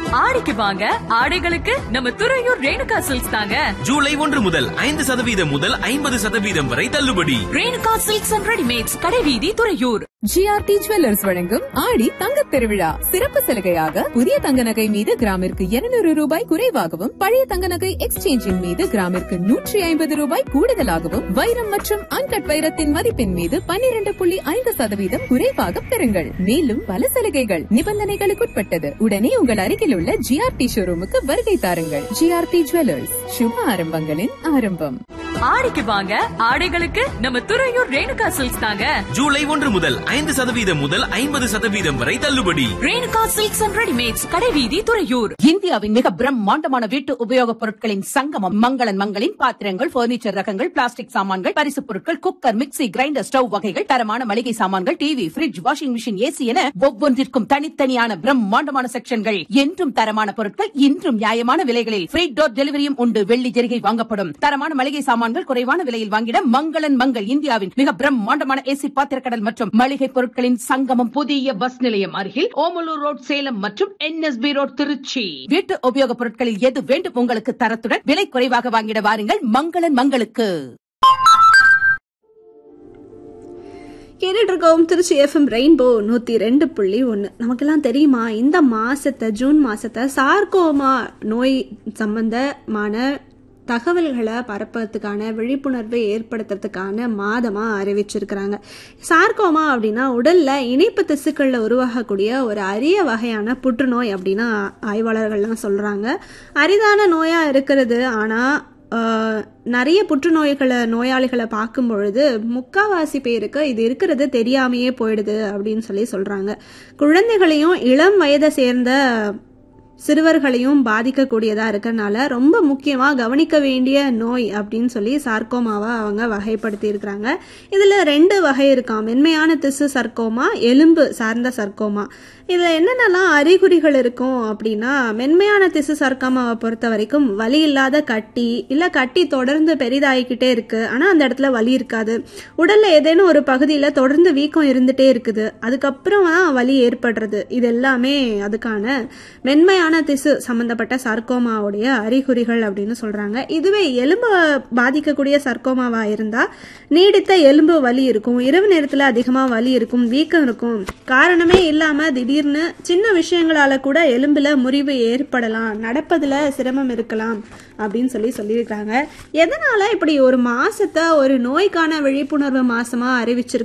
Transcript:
ஆடிக்கு வாங்க ஆடைகளுக்கு நம்ம துறையூர் ரேணுகா சில்க்ஸ் தாங்க ஜூலை ஒன்று முதல் ஐந்து சதவீதம் முதல் ஐம்பது சதவீதம் வரை தள்ளுபடி ரேணுகா சில்க்ஸ் அண்ட் ரெடிமேட்ஸ் கடைவீதி துறையூர் ஜிஆர்டி ஜுவல்லர்ஸ் வழங்கும் ஆடி தங்கத் திருவிழா சிறப்பு சலுகையாக புதிய தங்க நகை மீது கிராமிற்கு 200 ரூபாய் குறைவாகவும் பழைய தங்க நகை எக்ஸ்சேஞ்சின் மீது கிராமிற்கு நூற்றி ஐம்பது ரூபாய் கூடுதலாகவும் வைரம் மற்றும் அன்கட் வைரத்தின் மதிப்பின் மீது 12.5% புள்ளி ஐந்து சதவீதம் குறைவாக பெறுங்கள் மேலும் பல சலுகைகள் நிபந்தனைகளுக்குட்பட்டது உடனே உங்கள் அருகில் உள்ள ஜிஆர்டி ஷோரூமுக்கு வருகை தாருங்கள் ஜிஆர்டி ஜுவல்லர்ஸ் சுப ஆரம்பங்களின் ஆரம்பம் ஆடிக்கு வாங்க ஆடைகளுக்கு நம்ம துறையூர் ரேணுகா சில்க்ஸ் தாங்க ஜூலை ஒன்று முதல் ஐந்து சதவீதம் முதல் ஐம்பது சதவீதம் வரை தள்ளுபடி ரேணுகா சில்க்ஸ் அண்ட் ரெடிமேட்ஸ் கடைவீதி துறையூர் இந்தியாவின் மிக பிரம்மாண்டமான வீட்டு உபயோகப் பொருட்களின் சங்கமம் மங்களன் மங்களின் பாத்திரங்கள் பர்னிச்சர் ரகங்கள் பிளாஸ்டிக் சாமான்கள் பரிசுப் பொருட்கள் குக்கர் மிக்ஸி கிரைண்டர் ஸ்டவ் வகைகள் தரமான மளிகை சாமான்கள் TV fridge washing machine AC என ஒவ்வொன்றிற்கும் தனித்தனியான பிரம்மாண்டமான செக்ஷன்கள் என்றும் தரமான பொருட்கள் இன்றும் நியாயமான விலைகளில் ஃப்ரீ டோர் டெலிவரியும் உண்டு வெள்ளி ஜெரிகை வாங்கப்படும் தரமான மளிகை சாமான்கள் குறைவான விலையில் வாங்கிட மங்களன் மங்கள் இந்தியாவின் மிக பிரம்மாண்டமான ஏசி பாத்திரக்கடல் மற்றும் மளிகை பொருட்களின் சங்கமம் புதிய பஸ் நிலையம் அருகில் ஓமலூர் ரோட் சேலம் மற்றும் என்எஸ்பி ரோட் திருச்சி வீட்டு உபயோகப் பொருட்களில் எது வேண்டும் உங்களுக்கு தரத்துடன் விலை குறைவாக வாங்கிட வாருங்கள் மங்களன் மங்களுக்கு கேட்டுட்டு இருக்கோம் திருச்சி எஃப்எம் ரெயின்போ நூற்றி ரெண்டு புள்ளி ஒன்று நமக்கெல்லாம் தெரியுமா இந்த மாசத்தை ஜூன் மாசத்தை சார்கோமா நோய் சம்பந்தமான தகவல்களை பரப்புறதுக்கான விழிப்புணர்வை ஏற்படுத்துறதுக்கான மாதமாக அறிவிச்சிருக்கிறாங்க சார்கோமா அப்படின்னா உடலில் இணைப்பு திசுக்களில் உருவாகக்கூடிய ஒரு அரிய வகையான புற்றுநோய் அப்படின்னு ஆய்வாளர்கள்லாம் சொல்கிறாங்க அரிதான நோயாக இருக்கிறது ஆனால் ஆஹ் நிறைய புற்றுநோய்களை நோயாளிகளை பார்க்கும் பொழுது முக்காவாசி பேருக்கு இது இருக்கிறது தெரியாமையே போயிடுது அப்படின்னு சொல்லி சொல்றாங்க குழந்தைகளையும் இளம் வயதை சேர்ந்த சிறுவர்களையும் பாதிக்கக்கூடியதா இருக்கறனால ரொம்ப முக்கியமா கவனிக்க வேண்டிய நோய் அப்படின்னு சொல்லி சார்க்கோமாவை அவங்க வகைப்படுத்தி இருக்கிறாங்க இதுல ரெண்டு வகை இருக்காம் மென்மையான திசு சர்க்கோமா எலும்பு சார்ந்த சர்க்கோமா இதுல என்னென்னலாம் அறிகுறிகள் இருக்கும் அப்படின்னா மென்மையான திசு சர்க்கோமாவை பொறுத்த வரைக்கும் வலி இல்லாத கட்டி இல்ல கட்டி தொடர்ந்து பெரிதாகிக்கிட்டே இருக்கு ஆனா அந்த இடத்துல வலி இருக்காது உடல்ல ஏதேனும் ஒரு பகுதியில தொடர்ந்து வீக்கம் இருந்துட்டே இருக்குது அதுக்கப்புறம் தான் வலி ஏற்படுறது இது எல்லாமே அதுக்கான மென்மையான திசு சம்பந்தப்பட்ட சர்க்கோமாவுடைய அறிகுறிகள் அப்படின்னு சொல்றாங்க இதுவே எலும்பு பாதிக்கக்கூடிய சர்க்கோமாவா இருந்தா நீடித்த எலும்பு வலி இருக்கும் இரவு நேரத்துல அதிகமா வலி இருக்கும் வீக்கம் இருக்கும் காரணமே இல்லாம திடீர்னு சின்ன விஷயங்களால கூட எலும்புல முறிவு ஏற்படலாம் நடப்பதுல சிரமம் இருக்கலாம் அப்படின்னு சொல்லி சொல்லியிருக்காங்க எதனால இப்படி ஒரு மாசத்தை ஒரு நோய்க்கான விழிப்புணர்வு மாசமா அறிவிச்சிருக்காங்க